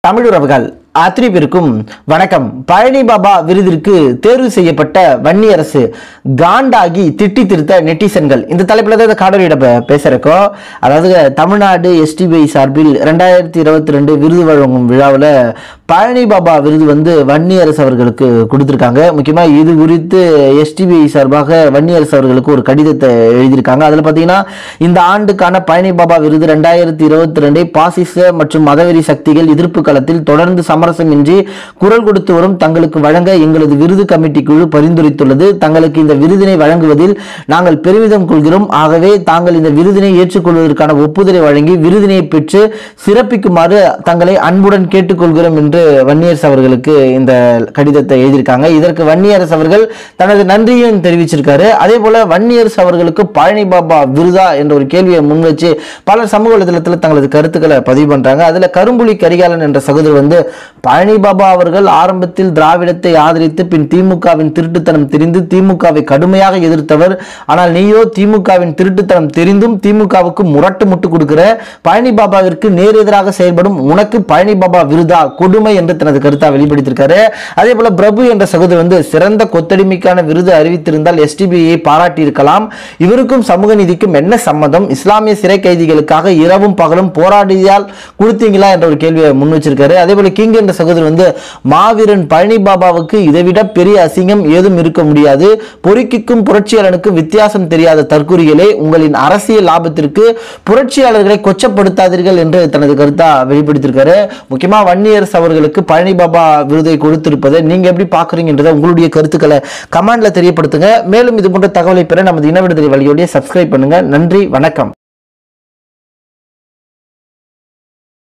தமிழுறவுகள் அத்தனை பேருக்கும் வணக்கம் பழனி பாபா விருதிற்கு தேர்வு செய்யப்பட்ட வன்னியரசு காண்டாகி திட்டி திருத்த நெட்டிசன்கள் இந்த தலைப்பில் தான் இந்த காணொலியிட பே- பேசுறக்கோ அதாவது தமிழ்நாடு எஸ்டிபிஐ சார்பில் ரெண்டாயிரத்தி இருபத்தி ரெண்டு விருது வழங்கும் விழாவில் பழனி பாபா விருது வந்து வன்னியரசு அவர்களுக்கு கொடுத்துருக்காங்க முக்கியமாக இது குறித்து எஸ்டிபிஐ சார்பாக வன்னியரசு அவர்களுக்கு ஒரு கடிதத்தை எழுதியிருக்காங்க அதில் பார்த்தீங்கன்னா இந்த ஆண்டுக்கான பழனி பாபா விருது ரெண்டாயிரத்தி இருபத்தி ரெண்டை பாசிச மற்றும் மதவெறி சக்திகள் எதிர்ப்பு களத்தில் தொடர்ந்து சமரசமின்றி குரல் கொடுத்து வரும் தங்களுக்கு வழங்க எங்களது விருது கமிட்டி குழு பரிந்துரைத்துள்ளது தங்களுக்கு இந்த விருதினை வழங்குவதில் நாங்கள் பெருமிதம் கொள்கிறோம் ஆகவே தாங்கள் இந்த விருதினை ஏற்றுக்கொள்வதற்கான ஒப்புதலை வழங்கி விருதினை பெற்று சிறப்பிக்குமாறு தங்களை அன்புடன் கேட்டுக்கொள்கிறோம் என்று வன்னியரசு அவர்களுக்கு இந்த கடிதத்தை எழுதியிருக்காங்க இதற்கு வன்னியரசு அவர்கள் தனது நன்றியும் தெரிவிச்சிருக்காரு அதே போல வன்னியரசு அவர்களுக்கு பழனி பாபா விருதா என்ற ஒரு கேள்வியை முன் வச்சு பலர் சமூக வலைதளத்தில் தங்களது கருத்துக்களை பதிவு பண்றாங்க அதுல கரும்புலி கரிகாலன் என்ற சகோதரர் வந்து பழனி பாபா அவர்கள் ஆரம்பத்தில் திராவிடத்தை ஆதரித்து பின் திமுகவின் திருட்டுத்தனம் தெரிந்து திமுகவை கடுமையாக எதிர்த்தவர் ஆனால் நீயோ திமுகவின் திருட்டுத்தனம் தெரிந்தும் திமுகவுக்கு முரட்டு முட்டு கொடுக்கிற பழனி பாபாவிற்கு நேர் எதிராக செயல்படும் உனக்கு பழனி பாபா விருதா கொடுமை என்று தனது கருத்தா வெளிப்படுத்தியிருக்காரு அதே போல பிரபு என்ற சகோதரர் வந்து சிறந்த கொத்தடிமைக்கான விருது அறிவித்திருந்தால் எஸ்டிபிஐ பாராட்டி இருக்கலாம் இவருக்கும் சமூக நீதிக்கும் என்ன சம்மதம் இஸ்லாமிய சிறை கைதிகளுக்காக இரவும் பகலும் போராடியால் கொடுத்தீங்களா என்ற ஒரு கேள்வியை முன் வச்சிருக்காரு அதே போல கிங் என்ற சகோதரர் வந்து மாவீரன் பழனி பாபாவுக்கு இதைவிட பெரிய அசிங்கம் ஏதும் இருக்க முடியாது பொறுக்கிக்கும் புரட்சியாளனுக்கும் வித்தியாசம் தெரியாத தற்கூறிகளே உங்களின் அரசியல் லாபத்திற்கு புரட்சியாளர்களை கொச்சப்படுத்தாதீர்கள் என்று தனது கருத்தா வெளிப்படுத்தியிருக்காரு முக்கியமா வன்னியரசு அவர்களுக்கு பழனி பாபா விருதை கொடுத்திருப்பதை நீங்க எப்படி பாக்குறீங்கன்றதை உங்களுடைய கருத்துக்களை கமெண்ட்ல தெரியப்படுத்துங்க மேலும் இது போன்ற தகவலை பெற நமது இனவிடுதலை வழியோடைய சப்ஸ்கிரைப் பண்ணுங்க நன்றி வணக்கம்